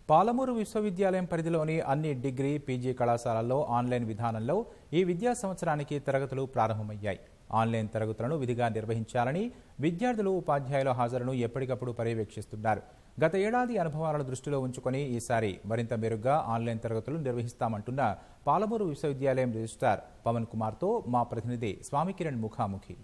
పాలమూరు విశ్వవిద్యాలయం పరిధిలోని అన్ని డిగ్రీ పీజీ కళాశాలల్లో ఆన్లైన్ విధానంలో ఈ విద్యా సంవత్సరానికి తరగతులు ప్రారంభమయ్యాయి ఆన్లైన్ తరగతులను విధిగా నిర్వహించాలని విద్యార్థులు ఉపాధ్యాయుల హాజరును ఎప్పటికప్పుడు పర్యవేక్షిస్తున్నారు గత ఏడాది అనుభవాలను దృష్టిలో ఉంచుకొని ఈసారి మరింత మెరుగ్గా ఆన్లైన్ తరగతులు నిర్వహిస్తామంటున్న పాలమూరు విశ్వవిద్యాలయం రిజిస్ట్రార్ పవన్ కుమార్తో మా ప్రతినిధి స్వామికిరణ్ ముఖాముఖి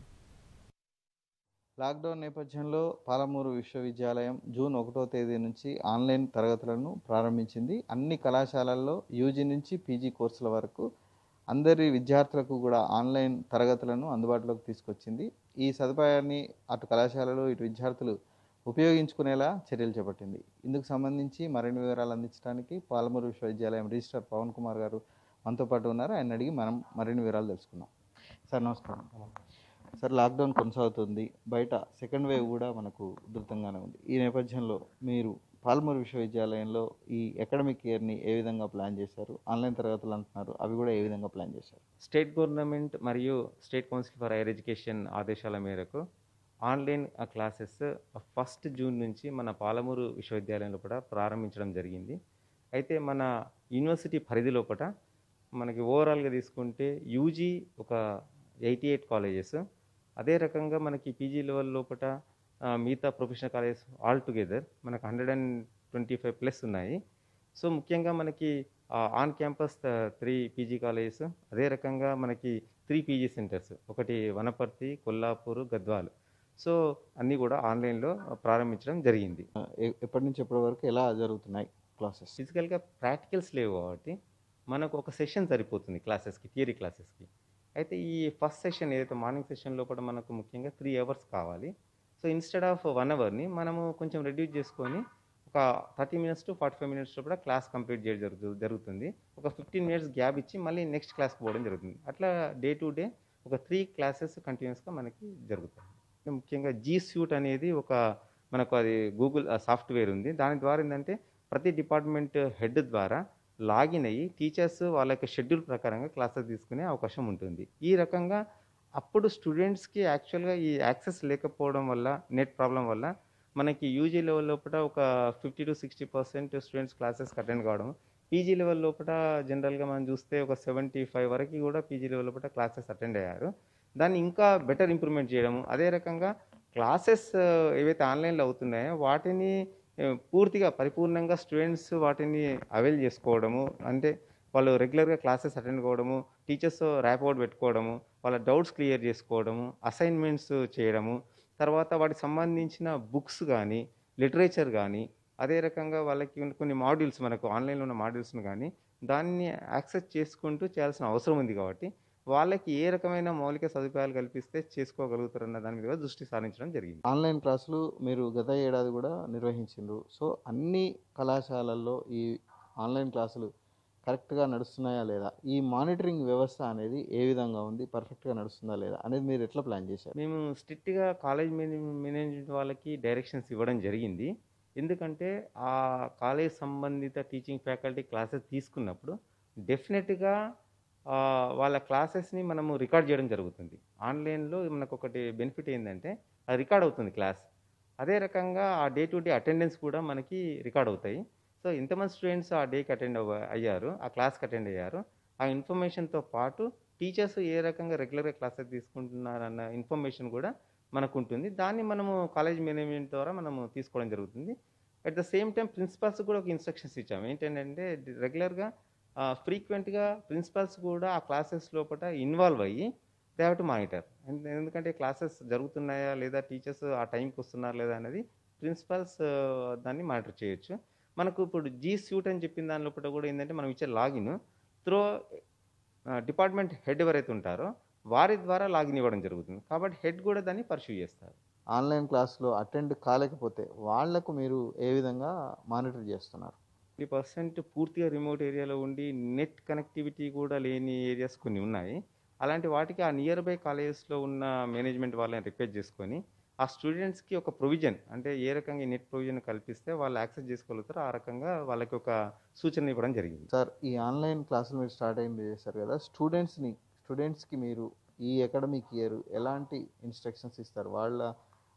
లాక్డౌన్ నేపథ్యంలో పాలమూరు విశ్వవిద్యాలయం జూన్ ఒకటో తేదీ నుంచి ఆన్లైన్ తరగతులను ప్రారంభించింది అన్ని కళాశాలల్లో యూజీ నుంచి పీజీ కోర్సుల వరకు అందరి విద్యార్థులకు కూడా ఆన్లైన్ తరగతులను అందుబాటులోకి తీసుకొచ్చింది ఈ సదుపాయాన్ని అటు కళాశాలలు ఇటు విద్యార్థులు ఉపయోగించుకునేలా చర్యలు చేపట్టింది ఇందుకు సంబంధించి మరిన్ని వివరాలు అందించడానికి పాలమూరు విశ్వవిద్యాలయం రిజిస్ట్రార్ పవన్ కుమార్ గారు మనతో పాటు ఉన్నారు ఆయన అడిగి మనం మరిన్ని వివరాలు తెలుసుకుందాం సార్ నమస్కారం సార్ లాక్డౌన్ కొనసాగుతుంది బయట సెకండ్ వేవ్ కూడా మనకు ఉధృతంగానే ఉంది ఈ నేపథ్యంలో మీరు పాల్మూరు విశ్వవిద్యాలయంలో ఈ అకాడమిక్ ఇయర్ని ఏ విధంగా ప్లాన్ చేశారు ఆన్లైన్ తరగతులు అంటున్నారు అవి కూడా ఏ విధంగా ప్లాన్ చేశారు స్టేట్ గవర్నమెంట్ మరియు state council for higher education ఆదేశాల మేరకు ఆన్లైన్ క్లాసెస్ ఫస్ట్ జూన్ నుంచి మన పాలమూరు విశ్వవిద్యాలయంలో కూడా ప్రారంభించడం జరిగింది అయితే మన యూనివర్సిటీ పరిధి లోపల మనకి ఓవరాల్గా తీసుకుంటే యూజీ ఒక ఎయిటీ ఎయిట్ కాలేజెస్ అదే రకంగా మనకి పీజీ లెవెల్ లోపల ఆ, మిగతా ప్రొఫెషనల్ కాలేజెస్ ఆల్ టుగెదర్ మనకు hundred and twenty five plus ఉన్నాయి సో ముఖ్యంగా మనకి on campus three PG colleges అదే రకంగా మనకి త్రీ పీజీ సెంటర్స్ ఒకటి వనపర్తి కొల్లాపూర్ గద్వాల్ సో అన్నీ కూడా ఆన్లైన్లో ప్రారంభించడం జరిగింది ఎ- ఎప్పటి నుంచి ఎప్పటి వరకు ఎలా జరుగుతున్నాయి క్లాసెస్ ఫిజికల్గా ప్రాక్టికల్స్ లేవు కాబట్టి మనకు ఒక సెషన్ సరిపోతుంది క్లాసెస్కి థియరీ క్లాసెస్కి అయితే ఈ ఫస్ట్ సెషన్ ఏదైతే మార్నింగ్ సెషన్లో కూడా మనకు ముఖ్యంగా త్రీ అవర్స్ కావాలి సో ఇన్స్టెడ్ ఆఫ్ వన్ అవర్ని మనము కొంచెం రెడ్యూస్ చేసుకొని ఒక thirty minutes to forty five మినిట్స్లో కూడా క్లాస్ కంప్లీట్ చేయడం జరుగుతు జరుగుతుంది ఒక ఫిఫ్టీన్ మినిట్స్ గ్యాప్ ఇచ్చి మళ్ళీ నెక్స్ట్ క్లాస్కి పోవడం జరుగుతుంది అట్లా డే టు డే ఒక త్రీ క్లాసెస్ కంటిన్యూస్గా మనకి జరుగుతాయి ముఖ్యంగా జీ స్యూట్ అనేది ఒక మనకు అది గూగుల్ సాఫ్ట్వేర్ ఉంది దాని ద్వారా ఏంటంటే ప్రతి డిపార్ట్మెంట్ హెడ్ ద్వారా లాగిన్ అయ్యి టీచర్స్ వాళ్ళ యొక్క షెడ్యూల్ ప్రకారంగా క్లాసెస్ తీసుకునే అవకాశం ఉంటుంది ఈ రకంగా అప్పుడు స్టూడెంట్స్కి యాక్చువల్గా ఈ యాక్సెస్ లేకపోవడం వల్ల నెట్ ప్రాబ్లం వల్ల మనకి యూజీ లెవెల్ లోపల ఒక fifty to sixty percent students క్లాసెస్కి అటెండ్ కావడం పీజీ లెవెల్ లోపల జనరల్గా మనం చూస్తే ఒక సెవెంటీ ఫైవ్ వరకు కూడా పీజీ లెవెల్ లోపల క్లాసెస్ అటెండ్ అయ్యారు దాన్ని ఇంకా బెటర్ ఇంప్రూవ్మెంట్ చేయడము అదే రకంగా క్లాసెస్ ఏవైతే ఆన్లైన్లో అవుతున్నాయో వాటిని ఆ, పూర్తిగా పరిపూర్ణంగా స్టూడెంట్స్ వాటిని అవైల్ చేసుకోవడము అంటే వాళ్ళు రెగ్యులర్గా క్లాసెస్ అటెండ్ కావడము టీచర్స్ ర్యాపోర్ట్ పెట్టుకోవడము వాళ్ళ డౌట్స్ క్లియర్ చేసుకోవడము అసైన్మెంట్స్ చేయడము తర్వాత వాటికి సంబంధించిన బుక్స్ కానీ లిటరేచర్ కానీ అదే రకంగా వాళ్ళకి ఉన్న కొన్ని మాడ్యూల్స్ మనకు ఆన్లైన్లో ఉన్న మాడ్యూల్స్ని కానీ దాన్ని యాక్సెస్ చేసుకుంటూ చేయాల్సిన అవసరం ఉంది కాబట్టి వాళ్ళకి ఏ రకమైన మౌలిక సదుపాయాలు కల్పిస్తే చేసుకోగలుగుతారన్న దాని మీద కూడా దృష్టి సారించడం జరిగింది ఆన్లైన్ క్లాసులు మీరు గత ఏడాది కూడా నిర్వహించిండ్రు సో అన్ని కళాశాలల్లో ఈ ఆన్లైన్ క్లాసులు కరెక్ట్గా నడుస్తున్నాయా లేదా ఈ మానిటరింగ్ వ్యవస్థ అనేది ఏ విధంగా ఉంది పర్ఫెక్ట్గా నడుస్తుందా లేదా అనేది మీరు ఎట్లా ప్లాన్ చేశారు మేము స్ట్రిక్ట్గా కాలేజ్ మేనేజ్మెంట్ వాళ్ళకి డైరెక్షన్స్ ఇవ్వడం జరిగింది ఎందుకంటే ఆ కాలేజ్ సంబంధిత టీచింగ్ ఫ్యాకల్టీ క్లాసెస్ తీసుకున్నప్పుడు డెఫినెట్గా ఆ, వాళ్ళ క్లాసెస్ని మనము రికార్డ్ చేయడం జరుగుతుంది ఆన్లైన్లో మనకు ఒకటి బెనిఫిట్ ఏంటంటే అది రికార్డ్ అవుతుంది క్లాస్ అదే రకంగా ఆ డే టు డే అటెండెన్స్ కూడా మనకి రికార్డ్ అవుతాయి సో ఎంతమంది స్టూడెంట్స్ ఆ డేకి అటెండ్ అవ్వ అయ్యారు ఆ క్లాస్కి అటెండ్ అయ్యారు ఆ ఇన్ఫర్మేషన్తో పాటు టీచర్స్ ఏ రకంగా రెగ్యులర్గా క్లాసెస్ తీసుకుంటున్నారన్న ఇన్ఫర్మేషన్ కూడా మనకు ఉంటుంది దాన్ని మనము కాలేజ్ మేనేజ్మెంట్ ద్వారా మనము తీసుకోవడం జరుగుతుంది at the same time principals కూడా ఒక ఇన్స్ట్రక్షన్స్ ఇచ్చాము ఏంటంటే రెగ్యులర్గా ఫ్రీక్వెంట్గా ప్రిన్సిపల్స్ కూడా ఆ క్లాసెస్ లోపల ఇన్వాల్వ్ అయ్యి దే హ్యావ్ టు మానిటర్ ఎందుకంటే క్లాసెస్ జరుగుతున్నాయా లేదా టీచర్స్ ఆ టైంకి వస్తున్నారా లేదా అనేది ప్రిన్సిపల్స్ దాన్ని మానిటర్ చేయొచ్చు మనకు ఇప్పుడు జీ స్యూట్ అని చెప్పిన దాని లోపల కూడా ఏంటంటే మనం ఇచ్చే లాగిన్ త్రో డిపార్ట్మెంట్ హెడ్ ఎవరైతే ఉంటారో వారి ద్వారా లాగిన్ ఇవ్వడం జరుగుతుంది కాబట్టి హెడ్ కూడా దాన్ని పర్సూ చేస్తారు ఆన్లైన్ క్లాస్లో అటెండ్ కాలేకపోతే వాళ్లకు మీరు ఏ విధంగా మానిటర్ చేస్తున్నారు ఫిఫ్టీ పర్సెంట్ పూర్తిగా రిమోట్ ఏరియాలో ఉండి నెట్ కనెక్టివిటీ కూడా లేని ఏరియాస్ కొన్ని ఉన్నాయి అలాంటి వాటికి ఆ నియర్ బై కాలేజెస్లో ఉన్న మేనేజ్మెంట్ వాళ్ళని రిక్వెస్ట్ చేసుకొని ఆ స్టూడెంట్స్కి ఒక ప్రొవిజన్ అంటే ఏ రకంగా నెట్ ప్రొవిజన్ కల్పిస్తే వాళ్ళు యాక్సెస్ చేసుకోగలుగుతారో ఆ రకంగా వాళ్ళకి ఒక సూచన ఇవ్వడం జరిగింది సార్ ఈ ఆన్లైన్ క్లాసులు మీరు స్టార్ట్ అయింది చేశారు కదా స్టూడెంట్స్ని స్టూడెంట్స్కి మీరు ఈ అకాడమిక్ ఇయర్ ఎలాంటి ఇన్స్ట్రక్షన్స్ ఇస్తారు వాళ్ళ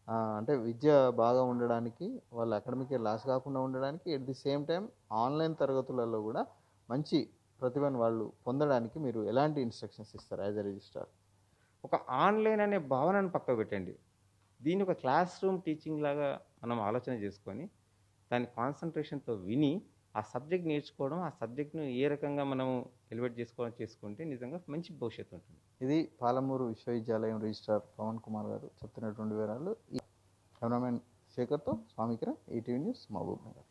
ఆ, అంటే విద్య బాగా ఉండడానికి వాళ్ళ అకాడమిక్ లాస్ కాకుండా ఉండడానికి at the same time online తరగతులలో కూడా మంచి ప్రతిభను వాళ్ళు పొందడానికి మీరు ఎలాంటి ఇన్స్ట్రక్షన్స్ ఇస్తారు యాజ్ ఎ రిజిస్ట్రార్ ఒక ఆన్లైన్ అనే భావనను పక్క పెట్టండి దీన్ని ఒక క్లాస్ రూమ్ టీచింగ్ లాగా మనం ఆలోచన చేసుకొని దాని కాన్సన్ట్రేషన్తో విని ఆ సబ్జెక్ట్ నేర్చుకోవడం ఆ సబ్జెక్ట్ను ఏ రకంగా మనం ఎలివేట్ చేసుకోవడం చేసుకుంటే నిజంగా మంచి భవిష్యత్తు ఉంటుంది ఇది పాలమూరు విశ్వవిద్యాలయం రిజిస్ట్రార్ పవన్ కుమార్ గారు చెప్తున్నటువంటి వివరాలు ఈ కెమెరామెన్ శేఖర్తో స్వామికిరణ్ ఈటీవీ న్యూస్ మహబూబ్ నగర్